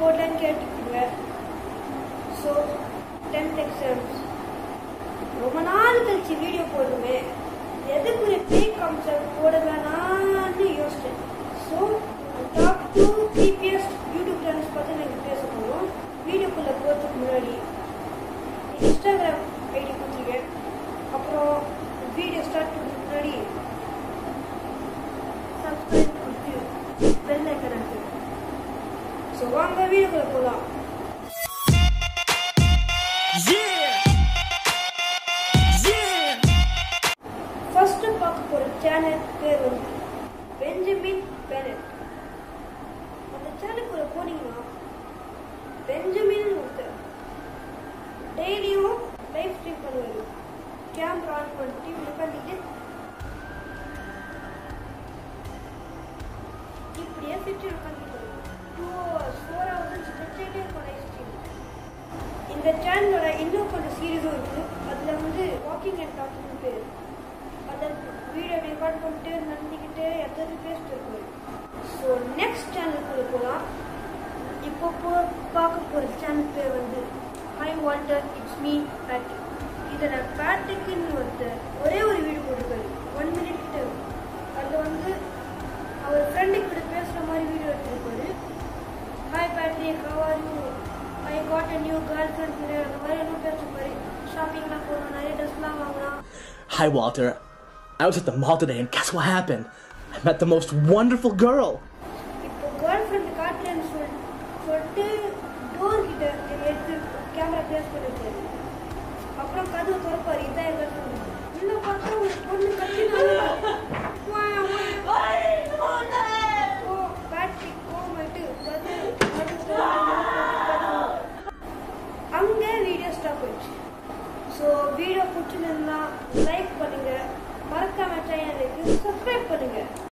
போடலன்னு கேட்டுக்கோங்க so tenth exams ரொம்ப நாள் கழிச்சு வீடியோ போடுமே எதுக்கு ஒரு ஃபேக் கான்செப்ட் போட வேணாம்னு யோசிச்சேன் so top two PBS YouTube channels பற்றி நாங்கள் பேச போகிறோம் வீடியோக்குள்ளே போகிறதுக்கு முன்னாடி இன்ஸ்டாகிராம் ஐடி கொடுத்துருக்கேன் அப்புறம் வீடியோ ஸ்டார்ட் பண்ணுறதுக்கு முன்னாடி சப்ஸ்கிரைப் கொடுத்து பெல் ஐக்கன் இருக்கு ஸோ வாங்க வீடியோக்குள்ளே போகலாம் Yeah! Yeah! ஃபர்ஸ்ட் பார்க்க போற சேனல் பேர் வந்து பெஞ்சமின் பெனட் அந்த சேனலுக்குள்ள போனீங்கன்னா பெஞ்சமின் ஒருத்தர் டெய்லியும் லைவ் ஸ்ட்ரீம் பண்ணுவாரு கேமரா ஆன் பண்ணிட்டு உட்காந்துட்டு இப்படியே சுற்றி உட்காந்துட்டு two hours four hours stretch ஆகிட்டே இருக்கும் லைவ் ஸ்ட்ரீம் இந்த சேனலோட இன்னும் கொஞ்சம் சீரியஸும் இருக்கு அதுல வந்து வாக்கிங் அண்ட் டாக்கிங் பேர் அதை வீடியோ ரெக்கார்ட் பண்ணிட்டு நடந்துக்கிட்டு எத்தனை பேசிட்டு இருப்பாரு ஸோ நெக்ஸ்ட் சேனலுக்குள்ள போகலாம் இப்போ போ பார்க்க போகிற சேனல் பேர் வந்து hi water it's me Patrick இதில் பேட்டிக்குன்னு ஒருத்தர் ஒரே ஒரு வீடியோ போட்டிருக்காரு ஒன் மினிட் கிட்ட அதில் வந்து அவர் ஃப்ரெண்டு கிட்ட பேசுகிற மாதிரி வீடியோ எடுத்திருப்பாரு hi Patrick how are you I got a new girl friend அந்த மாதிரி எல்லாம் பேசிருப்பாரு ஷாப்பிங்லாம் போகணும் நிறைய ட்ரெஸ்லாம் வாங்கலாம் Hi, Walter. I was at the mall today, and guess what happened? I met the most wonderful girl. இப்போ கேர்ள் ஃப்ரெண்ட் காட்டுறேன்னு சொல் சொல்லிட்டு டோர் கிட்ட எடுத்து கேமரா பேஸ் பண்ணிருக்காரு அப்புறம் கதவு திறப்பாரு இதான் எங்க ஃப்ரெண்ட் உள்ள பார்த்தா ஒரு பொண்ணு கத்தினாங்க ஓ பேட்டரி கோமிட்டு கதவு கதவு திறந்து அங்கே வீடியோ ஸ்டாப் ஆயிடுச்சு ஸோ வீடியோ பிடிச்சிருந்தா லைக் பண்ணுங்க மறக்காம சேனலுக்கு சப்ஸ்கிரைப் பண்ணுங்க